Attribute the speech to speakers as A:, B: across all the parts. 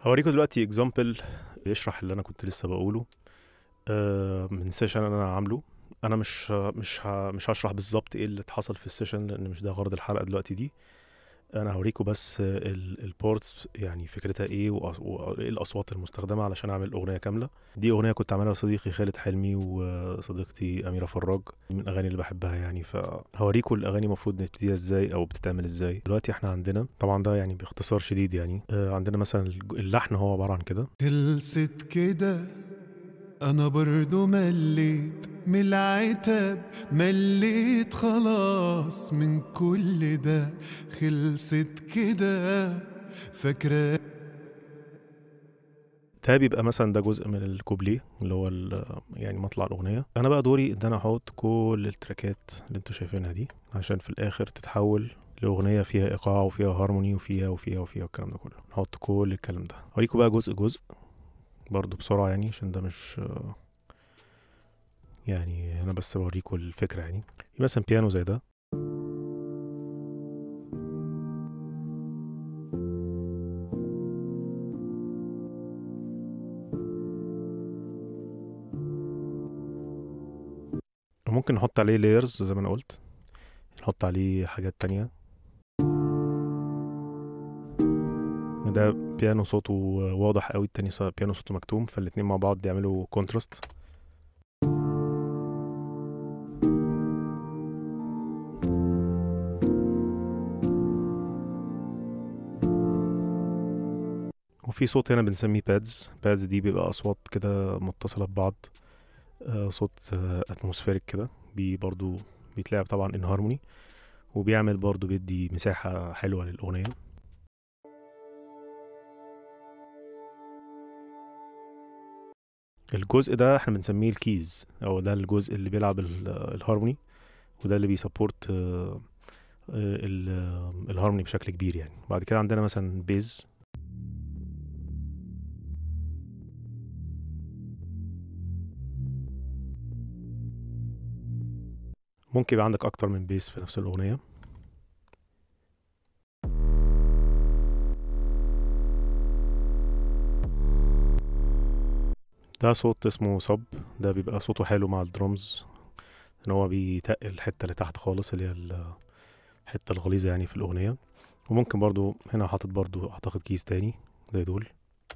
A: هوريكم دلوقتي اكزامبل يشرح اللي انا كنت لسه بقوله آه، من سيشن انا عامله انا مش مش ه- مش هشرح بالظبط ايه اللي حصل في السيشن لان مش ده غرض الحلقه دلوقتي دي انا هوريكم بس البورتس يعني فكرتها ايه وأص- وايه الاصوات المستخدمه علشان اعمل اغنيه كامله دي اغنيه كنت عاملها لصديقي خالد حلمي وصديقتي اميره فراج من الاغاني اللي بحبها يعني فهوريكم الاغاني المفروض نبتديها ازاي او بتتعمل ازاي دلوقتي احنا عندنا طبعا ده يعني باختصار شديد يعني آه، عندنا مثلا الج- اللحن هو عباره عن كده
B: خلصت كده انا برضو مليت من العتاب مليت خلاص من كل ده خلصت كده فاكرة
A: ده بيبقى مثلا ده جزء من الكوبليه اللي هو ال- يعني مطلع الاغنيه انا بقى دوري ان انا احط كل التراكات اللي انتوا شايفينها دي عشان في الاخر تتحول لاغنيه فيها ايقاع وفيها هارموني وفيها وفيها وفيها والكلام ده كله نحط كل الكلام ده اوريكم بقى جزء جزء برضو بسرعه يعني عشان ده مش يعني انا بس بوريكم الفكره يعني في مثلا بيانو زي ده ممكن نحط عليه layers زي ما انا قلت نحط عليه حاجات تانية ده بيانو صوته واضح قوي التاني ص- بيانو صوته مكتوم فالاتنين مع بعض يعملوا كونتراست وفي صوت هنا بنسميه بادز بادز دي بيبقى اصوات كده متصله ببعض آه، صوت اتموسفيريك كده بي برضو بيتلعب طبعا ان هارموني وبيعمل برضو بيدي مساحة حلوة للأغنية الجزء ده احنا بنسميه الكيز او ده الجزء اللي بيلعب ال- الهارموني وده اللي بيسبورت آه، آه، ال- آه، الهارموني بشكل كبير يعني بعد كده عندنا مثلا بيز ممكن يبقى عندك اكتر من بيس في نفس الاغنيه ده صوت اسمه صب ده بيبقى صوته حلو مع الدرمز ان هو بيتقل الحته اللي تحت خالص اللي هي ال- الحته الغليظه يعني في الاغنيه وممكن برضو هنا حاطط برضو اعتقد كيس تاني زي دول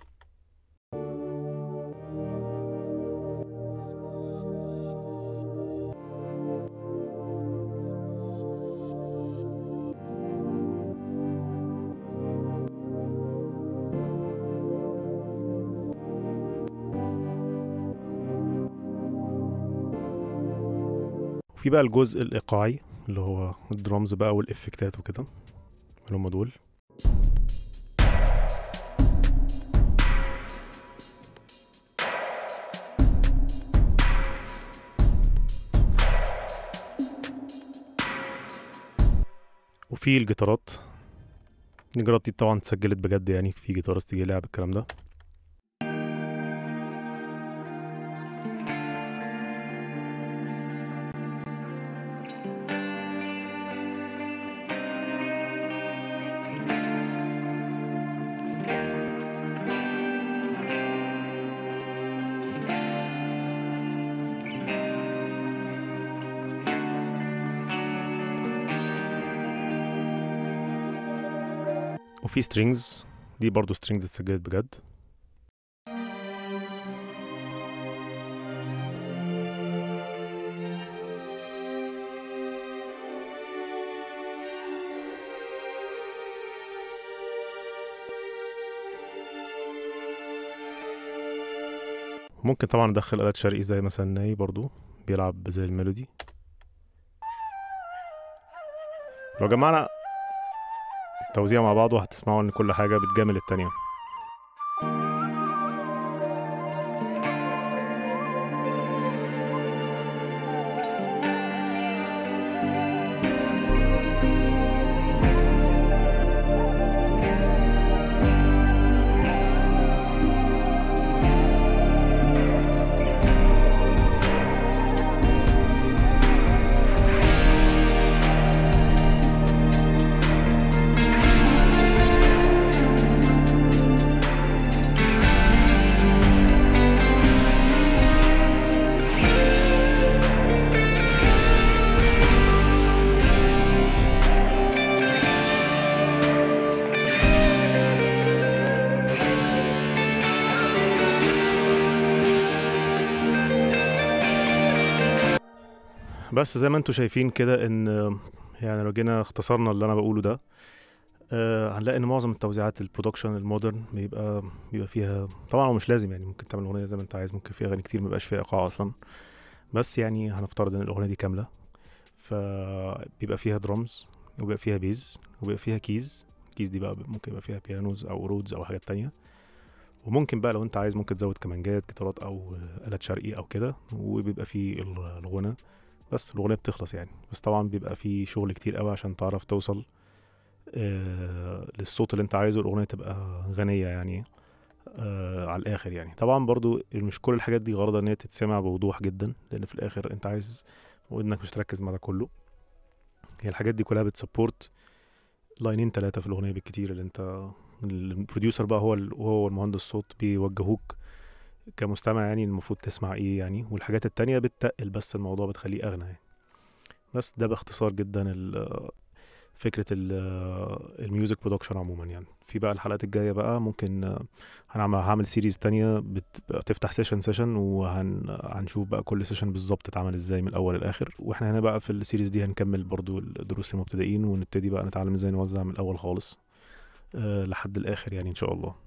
A: وفي بقى الجزء الايقاعي اللي هو الدرامز بقى والافكتات وكده اللي هم دول وفي الجيتارات الجيتارات دي طبعا اتسجلت بجد يعني في جيتارست جه لعب الكلام ده وفي سترينجز دي برضو سترينجز اتسجلت بجد ممكن طبعا ندخل آلات شرقي زي مثلا ناي برضو بيلعب زي الميلودي لو جمعنا التوزيع مع بعضه هتسمعوا ان كل حاجة بتجامل التانية بس زي ما انتم شايفين كده ان يعني لو جينا اختصرنا اللي انا بقوله ده آه هنلاقي ان معظم التوزيعات البرودكشن المودرن بيبقى بيبقى فيها طبعا هو مش لازم يعني ممكن تعمل اغنيه زي ما انت عايز ممكن فيها اغاني كتير مبقاش فيها ايقاع اصلا بس يعني هنفترض ان الاغنيه دي كامله فبيبقى فيها درامز وبيبقى فيها بيز وبيبقى فيها كيز كيز دي بقى ممكن يبقى فيها بيانوز او رودز او حاجات تانية وممكن بقى لو انت عايز ممكن تزود كمانجات جيتارات او آلات شرقي او كده وبيبقى فيه الغنى بس الاغنيه بتخلص يعني بس طبعا بيبقى فيه شغل كتير قوي عشان تعرف توصل آه للصوت اللي انت عايزه الاغنيه تبقى غنيه يعني آه على الاخر يعني طبعا برضو مش كل الحاجات دي غرضها ان هي تتسمع بوضوح جدا لان في الاخر انت عايز وانك مش تركز مع ده كله هي الحاجات دي كلها بتسبورت لاينين ثلاثه في الاغنيه بالكتير اللي انت البروديوسر بقى هو ال- وهو المهندس الصوت بيوجهوك كمستمع يعني المفروض تسمع ايه يعني والحاجات التانية بتتقل بس الموضوع بتخليه اغنى يعني بس ده باختصار جدا ال- فكرة ال- الميوزك برودكشن عموما يعني في بقى الحلقات الجاية بقى ممكن هنعمل هعمل سيريز تانية بت- بتفتح سيشن سيشن وهنشوف بقى كل سيشن بالظبط اتعمل ازاي من الاول للاخر واحنا هنا بقى في السيريز دي هنكمل برضو الدروس للمبتدئين ونبتدي بقى نتعلم ازاي نوزع من الاول خالص أه لحد الاخر يعني ان شاء الله